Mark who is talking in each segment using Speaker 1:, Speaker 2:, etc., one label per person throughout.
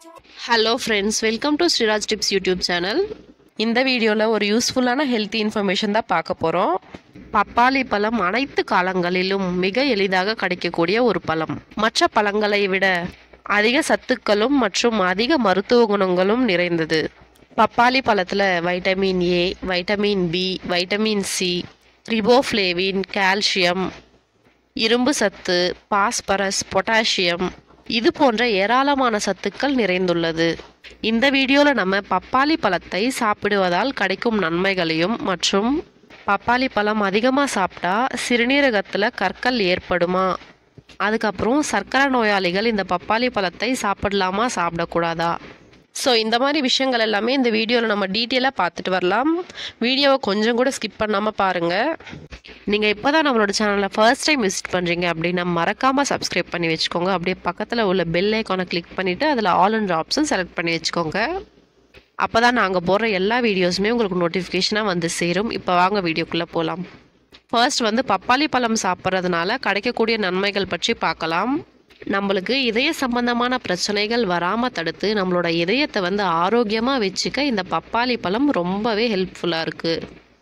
Speaker 1: hello friends welcome to Sriraj tips YouTube channel இந்த வீடியோவில் ஒரு யூஸ்ஃபுல்லான ஹெல்த்தி இன்ஃபர்மேஷன் தான் பார்க்க போகிறோம் பப்பாளி பழம் அனைத்து காலங்களிலும் மிக எளிதாக கிடைக்கக்கூடிய ஒரு பழம் மற்ற பழங்களை விட அதிக சத்துக்களும் மற்றும் அதிக மருத்துவ குணங்களும் நிறைந்தது பப்பாளி பழத்தில் vitamin A vitamin B vitamin C riboflavin calcium இரும்பு சத்து பாஸ்பரஸ் பொட்டாசியம் இது போன்ற ஏராளமான சத்துக்கள் நிறைந்துள்ளது இந்த வீடியோவில் நம்ம பப்பாளி பழத்தை சாப்பிடுவதால் கிடைக்கும் நன்மைகளையும் மற்றும் பப்பாளி பழம் அதிகமாக சாப்பிட்டா சிறுநீரகத்தில் கற்கள் ஏற்படுமா அதுக்கப்புறம் சர்க்கரை நோயாளிகள் இந்த பப்பாளி பழத்தை சாப்பிடலாமா சாப்பிடக்கூடாதா ஸோ இந்த மாதிரி விஷயங்கள் எல்லாமே இந்த வீடியோவில் நம்ம டீட்டெயிலாக பார்த்துட்டு வரலாம் வீடியோவை கொஞ்சம் கூட ஸ்கிப் பண்ணாமல் பாருங்கள் நீங்கள் இப்போ தான் நம்மளோட சேனலை ஃபர்ஸ்ட் டைம் விசிட் பண்ணுறீங்க அப்படின்னா மறக்காமல் சப்ஸ்கிரைப் பண்ணி வச்சுக்கோங்க அப்படியே பக்கத்தில் உள்ள பெல் ஐக்கானை கிளிக் பண்ணிவிட்டு அதில் ஆல் அண்ட் ஆப்ஷன் செலக்ட் பண்ணி வச்சுக்கோங்க அப்போ தான் நாங்கள் போடுற எல்லா வீடியோஸுமே உங்களுக்கு நோட்டிஃபிகேஷனாக வந்து சேரும் இப்போ வாங்க வீடியோக்குள்ளே போகலாம் ஃபர்ஸ்ட் வந்து பப்பாளி பழம் சாப்பிட்றதுனால கிடைக்கக்கூடிய நன்மைகள் பற்றி பார்க்கலாம் நம்மளுக்கு இதய சம்பந்தமான பிரச்சனைகள் வராமல் தடுத்து நம்மளோட இதயத்தை வந்து ஆரோக்கியமாக வச்சுக்க இந்த பப்பாளி பழம் ரொம்பவே ஹெல்ப்ஃபுல்லாக இருக்குது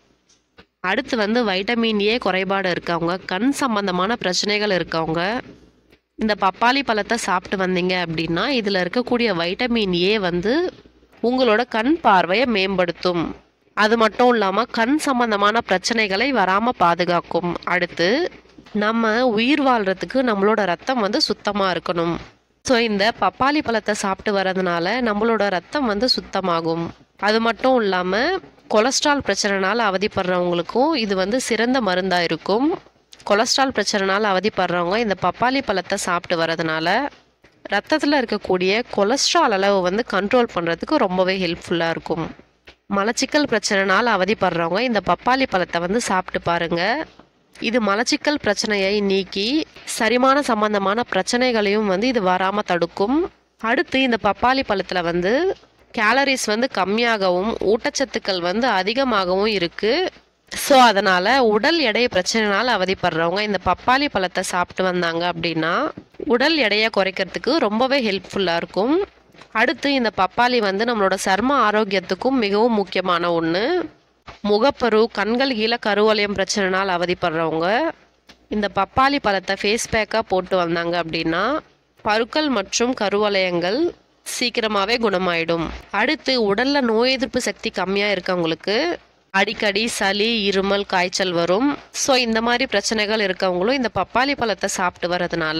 Speaker 1: அடுத்து வந்து வைட்டமின் ஏ குறைபாடு இருக்கவங்க கண் சம்பந்தமான பிரச்சனைகள் இருக்கவங்க இந்த பப்பாளி பழத்தை சாப்பிட்டு வந்தீங்க அப்படின்னா இதில் இருக்கக்கூடிய வைட்டமின் ஏ வந்து உங்களோட கண் பார்வையை மேம்படுத்தும் அது மட்டும் இல்லாமல் கண் சம்பந்தமான பிரச்சனைகளை வராமல் பாதுகாக்கும் அடுத்து நம்ம உயிர் வாழ்கிறதுக்கு நம்மளோட ரத்தம் வந்து சுத்தமாக இருக்கணும் ஸோ இந்த பப்பாளி பழத்தை சாப்பிட்டு வர்றதுனால நம்மளோட ரத்தம் வந்து சுத்தமாகும் அது மட்டும் இல்லாமல் கொலஸ்ட்ரால் பிரச்சனைனால அவதிப்படுறவங்களுக்கும் இது வந்து சிறந்த மருந்தாக இருக்கும் கொலஸ்ட்ரால் பிரச்சனைனால அவதிப்படுறவங்க இந்த பப்பாளி பழத்தை சாப்பிட்டு வர்றதுனால ரத்தத்தில் இருக்கக்கூடிய கொலஸ்ட்ரால் அளவு வந்து கண்ட்ரோல் பண்ணுறதுக்கு ரொம்பவே ஹெல்ப்ஃபுல்லாக இருக்கும் மலச்சிக்கல் பிரச்சனைனால அவதிப்படுறவங்க இந்த பப்பாளி பழத்தை வந்து சாப்பிட்டு பாருங்க இது மலச்சிக்கல் பிரச்சனையை நீக்கி சரிமான சம்பந்தமான பிரச்சனைகளையும் வந்து இது வராமல் தடுக்கும் அடுத்து இந்த பப்பாளி பழத்தில் வந்து கேலரிஸ் வந்து கம்மியாகவும் ஊட்டச்சத்துக்கள் வந்து அதிகமாகவும் இருக்குது ஸோ அதனால் உடல் எடை பிரச்சனைனால அவதிப்படுறவங்க இந்த பப்பாளி பழத்தை சாப்பிட்டு வந்தாங்க அப்படின்னா உடல் எடையை குறைக்கிறதுக்கு ரொம்பவே ஹெல்ப்ஃபுல்லாக இருக்கும் அடுத்து இந்த பப்பாளி வந்து நம்மளோட சர்ம ஆரோக்கியத்துக்கும் மிகவும் முக்கியமான ஒன்று முகப்பரு கண்கள் கீழே கருவளையம் பிரச்சனைனால் அவதிப்படுறவங்க இந்த பப்பாளி பழத்தை ஃபேஸ் பேக்காக போட்டு வந்தாங்க அப்படின்னா பருக்கள் மற்றும் கருவளையங்கள் சீக்கிரமாகவே குணமாயிடும் அடுத்து உடலில் நோய் எதிர்ப்பு சக்தி கம்மியாக இருக்கவங்களுக்கு அடிக்கடி சளி இருமல் காய்ச்சல் வரும் ஸோ இந்த மாதிரி பிரச்சனைகள் இருக்கவங்களும் இந்த பப்பாளி பழத்தை சாப்பிட்டு வர்றதுனால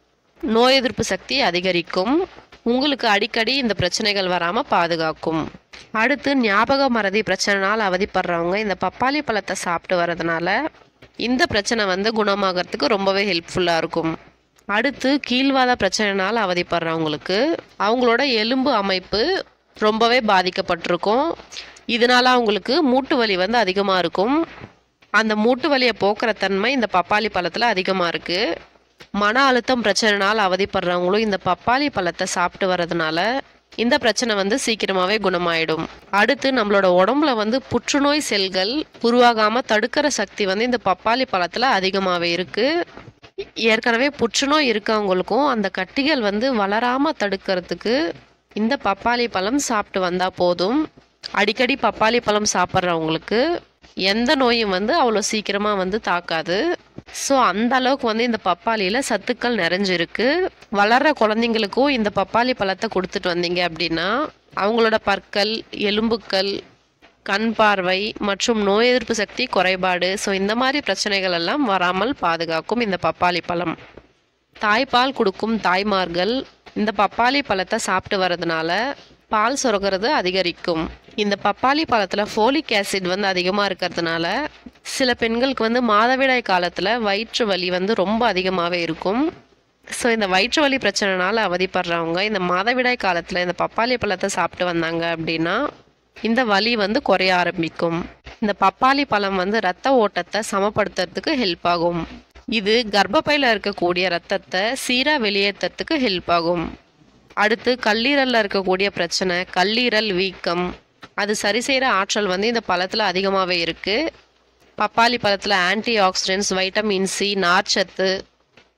Speaker 1: நோய் எதிர்ப்பு சக்தி அதிகரிக்கும் உங்களுக்கு அடிக்கடி இந்த பிரச்சனைகள் வராமல் பாதுகாக்கும் அடுத்து ஞாபக மறதி பிரச்சனைனால் அவதிப்படுறவங்க இந்த பப்பாளி பழத்தை சாப்பிட்டு வர்றதுனால இந்த பிரச்சனை வந்து குணமாகறதுக்கு ரொம்பவே ஹெல்ப்ஃபுல்லாக இருக்கும் அடுத்து கீழ்வாத பிரச்சனைனால் அவதிப்படுறவங்களுக்கு அவங்களோட எலும்பு அமைப்பு ரொம்பவே பாதிக்கப்பட்டிருக்கும் இதனால அவங்களுக்கு மூட்டு வலி வந்து அதிகமாக இருக்கும் அந்த மூட்டு வலியை போக்குற தன்மை இந்த பப்பாளி பழத்தில் அதிகமாக இருக்குது மன அழுத்தம் பிரச்சனைனால் அவதிப்படுறவங்களும் இந்த பப்பாளி பழத்தை சாப்பிட்டு வர்றதுனால இந்த பிரச்சனை வந்து சீக்கிரமாகவே குணமாயிடும் அடுத்து நம்மளோட உடம்புல வந்து புற்றுநோய் செல்கள் உருவாகாமல் தடுக்கிற சக்தி வந்து இந்த பப்பாளி பழத்தில் அதிகமாகவே இருக்குது ஏற்கனவே புற்றுநோய் இருக்கவங்களுக்கும் அந்த கட்டிகள் வந்து வளராமல் தடுக்கிறதுக்கு இந்த பப்பாளி பழம் சாப்பிட்டு வந்தால் போதும் அடிக்கடி பப்பாளி பழம் சாப்பிட்றவங்களுக்கு எந்த நோயும் வந்து அவ்வளோ சீக்கிரமாக வந்து தாக்காது ஸோ அந்த அளவுக்கு வந்து இந்த பப்பாளியில் சத்துக்கள் நிறைஞ்சிருக்கு வளர்கிற குழந்தைங்களுக்கும் இந்த பப்பாளி பழத்தை கொடுத்துட்டு வந்தீங்க அப்படின்னா அவங்களோட பற்கள் எலும்புக்கள் கண் பார்வை மற்றும் நோய் எதிர்ப்பு சக்தி குறைபாடு ஸோ இந்த மாதிரி பிரச்சனைகள் எல்லாம் வராமல் பாதுகாக்கும் இந்த பப்பாளி பழம் தாய்ப்பால் கொடுக்கும் தாய்மார்கள் இந்த பப்பாளி பழத்தை சாப்பிட்டு வர்றதுனால பால் சுரக்கிறது அதிகரிக்கும் இந்த பப்பாளி பழத்தில் ஃபோலிக் ஆசிட் வந்து அதிகமாக இருக்கிறதுனால சில பெண்களுக்கு வந்து மாதவிடாய் காலத்தில் வயிற்று வலி வந்து ரொம்ப அதிகமாகவே இருக்கும் ஸோ இந்த வயிற்று வலி பிரச்சனைனால அவதிப்படுறவங்க இந்த மாதவிடாய் காலத்தில் இந்த பப்பாளி பழத்தை சாப்பிட்டு வந்தாங்க அப்படின்னா இந்த வலி வந்து குறைய ஆரம்பிக்கும் இந்த பப்பாளி பழம் வந்து ரத்த ஓட்டத்தை சமப்படுத்துறதுக்கு ஹெல்ப் ஆகும் இது கர்ப்பப்பையில் இருக்கக்கூடிய ரத்தத்தை சீராக வெளியேற்றத்துக்கு ஹெல்ப் ஆகும் அடுத்து கல்லீரலில் இருக்கக்கூடிய பிரச்சனை கல்லீரல் வீக்கம் அது சரி செய்கிற ஆற்றல் வந்து இந்த பழத்தில் அதிகமாகவே இருக்குது பப்பாளி பழத்தில் ஆன்டி ஆக்சிடென்ட்ஸ் வைட்டமின் சி நார்ச்சத்து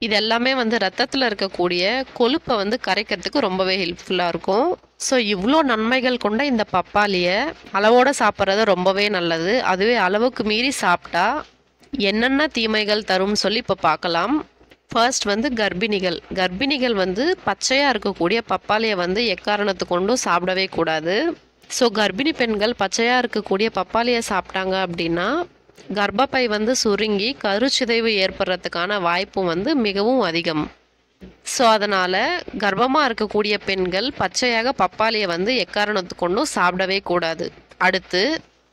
Speaker 1: இது எல்லாமே வந்து ரத்தத்தில் இருக்கக்கூடிய கொழுப்பை வந்து கரைக்கிறதுக்கு ரொம்பவே ஹெல்ப்ஃபுல்லாக இருக்கும் ஸோ இவ்வளோ நன்மைகள் கொண்ட இந்த பப்பாளியை அளவோடு சாப்பிட்றது ரொம்பவே நல்லது அதுவே அளவுக்கு மீறி சாப்பிட்டா என்னென்ன தீமைகள் தரும்னு சொல்லி இப்போ பார்க்கலாம் ஃபர்ஸ்ட் வந்து கர்ப்பிணிகள் கர்ப்பிணிகள் வந்து பச்சையாக இருக்கக்கூடிய பப்பாளியை வந்து எக்காரணத்து கொண்டும் சாப்பிடவே கூடாது ஸோ கர்ப்பிணி பெண்கள் பச்சையாக இருக்கக்கூடிய பப்பாளியை சாப்பிட்டாங்க அப்படின்னா கர்ப்பப்பை வந்து சுருங்கி கருச்சிதைவு ஏற்படுறதுக்கான வாய்ப்பும் வந்து மிகவும் அதிகம் ஸோ அதனால் கர்ப்பமாக இருக்கக்கூடிய பெண்கள் பச்சையாக பப்பாளியை வந்து எக்காரணத்து கொண்டும் சாப்பிடவே கூடாது அடுத்து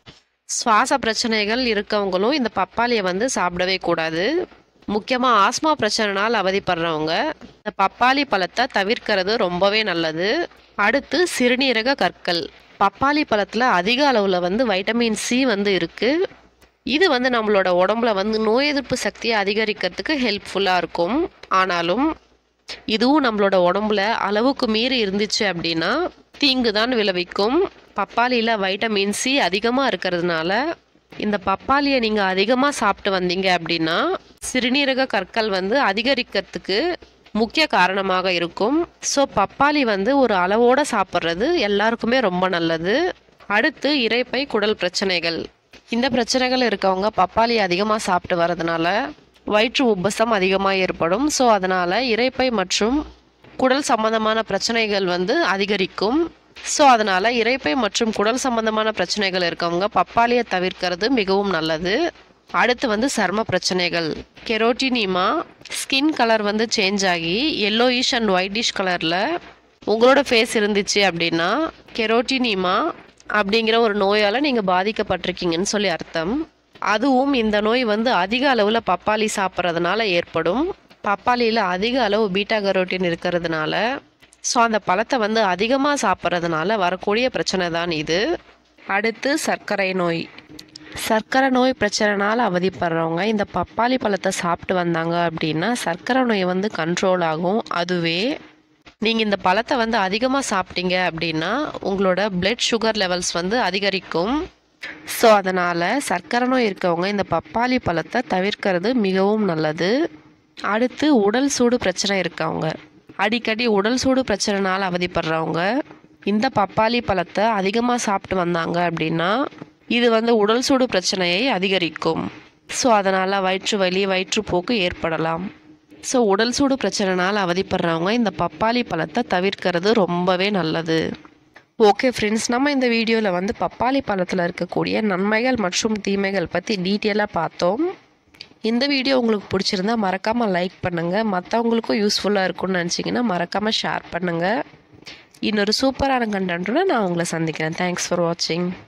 Speaker 1: சுவாச பிரச்சனைகள் இருக்கவங்களும் இந்த பப்பாளியை வந்து சாப்பிடவே கூடாது முக்கியமாக ஆஸ்மா பிரச்சனைனால் அவதிப்படுறவங்க இந்த பப்பாளி பழத்தை தவிர்க்கிறது ரொம்பவே நல்லது அடுத்து சிறுநீரக கற்கள் பப்பாளி பழத்தில் அதிக அளவில் வந்து வைட்டமின் சி வந்து இருக்குது இது வந்து நம்மளோட உடம்புல வந்து நோய் எதிர்ப்பு சக்தியை அதிகரிக்கிறதுக்கு ஹெல்ப்ஃபுல்லாக இருக்கும் ஆனாலும் இதுவும் நம்மளோட உடம்புல அளவுக்கு மீறி இருந்துச்சு அப்படின்னா தீங்கு தான் விளைவிக்கும் பப்பாளியில் வைட்டமின் சி அதிகமாக இருக்கிறதுனால இந்த பப்பாளியை நீங்கள் அதிகமாக சாப்பிட்டு வந்தீங்க அப்படின்னா சிறுநீரக கற்கள் வந்து அதிகரிக்கிறதுக்கு முக்கிய காரணமாக இருக்கும் ஸோ பப்பாளி வந்து ஒரு அளவோடு சாப்பிட்றது எல்லாருக்குமே ரொம்ப நல்லது அடுத்து இரைப்பை குடல் பிரச்சனைகள் இந்த பிரச்சனைகள் இருக்கவங்க பப்பாளி அதிகமாக சாப்பிட்டு வரதுனால வயிற்று உப்பசம் அதிகமாக ஏற்படும் ஸோ அதனால் இரைப்பை மற்றும் குடல் சம்பந்தமான பிரச்சனைகள் வந்து அதிகரிக்கும் ஸோ அதனால் இரைப்பை மற்றும் குடல் சம்பந்தமான பிரச்சனைகள் இருக்கவங்க பப்பாளியை தவிர்க்கிறது மிகவும் நல்லது அடுத்து வந்து சர்ம பிரச்சனைகள் கெரோட்டினிமா ஸ்கின் கலர் வந்து சேஞ்ச் ஆகி எல்லோயிஷ் அண்ட் ஒயிட்டிஷ் கலரில் உங்களோட ஃபேஸ் இருந்துச்சு அப்படின்னா கெரோட்டினிமா அப்படிங்கிற ஒரு நோயால் நீங்கள் பாதிக்கப்பட்டிருக்கீங்கன்னு சொல்லி அர்த்தம் அதுவும் இந்த நோய் வந்து அதிக அளவில் பப்பாளி சாப்பிட்றதுனால ஏற்படும் பப்பாளியில் அதிக அளவு பீட்டா கரோட்டின் இருக்கிறதுனால ஸோ அந்த பழத்தை வந்து அதிகமாக சாப்பிட்றதுனால வரக்கூடிய பிரச்சனை தான் இது அடுத்து சர்க்கரை நோய் சர்க்கரை நோய் பிரச்சனைனால அவதிப்படுறவங்க இந்த பப்பாளி பழத்தை சாப்பிட்டு வந்தாங்க அப்படின்னா சர்க்கரை நோய் வந்து கண்ட்ரோல் ஆகும் அதுவே நீங்கள் இந்த பழத்தை வந்து அதிகமாக சாப்பிட்டீங்க அப்படின்னா உங்களோட பிளட் சுகர் லெவல்ஸ் வந்து அதிகரிக்கும் ஸோ அதனால் சர்க்கரை நோய் இருக்கவங்க இந்த பப்பாளி பழத்தை தவிர்க்கிறது மிகவும் நல்லது அடுத்து உடல் சூடு பிரச்சனை இருக்கவங்க அடிக்கடி உடல் சூடு பிரச்சனைனால அவதிப்படுறவங்க இந்த பப்பாளி பழத்தை அதிகமாக சாப்பிட்டு வந்தாங்க அப்படின்னா இது வந்து உடல் சூடு பிரச்சனையை அதிகரிக்கும் ஸோ அதனால் வயிற்று வலி வயிற்றுப்போக்கு ஏற்படலாம் ஸோ உடல் சூடு பிரச்சனைனால அவதிப்படுறவங்க இந்த பப்பாளி பழத்தை தவிர்க்கிறது ரொம்பவே நல்லது ஓகே ஃப்ரெண்ட்ஸ் நம்ம இந்த வீடியோவில் வந்து பப்பாளி பழத்தில் இருக்கக்கூடிய நன்மைகள் மற்றும் தீமைகள் பற்றி டீட்டெயிலாக பார்த்தோம் இந்த வீடியோ உங்களுக்கு பிடிச்சிருந்தா மறக்காமல் லைக் பண்ணுங்கள் மற்றவங்களுக்கும் யூஸ்ஃபுல்லாக இருக்கும்னு நினச்சிங்கன்னா மறக்காமல் ஷேர் பண்ணுங்கள் இன்னொரு சூப்பரான கண்டென்ட்டோட நான் உங்களை சந்திக்கிறேன் தேங்க்ஸ் ஃபார் வாட்சிங்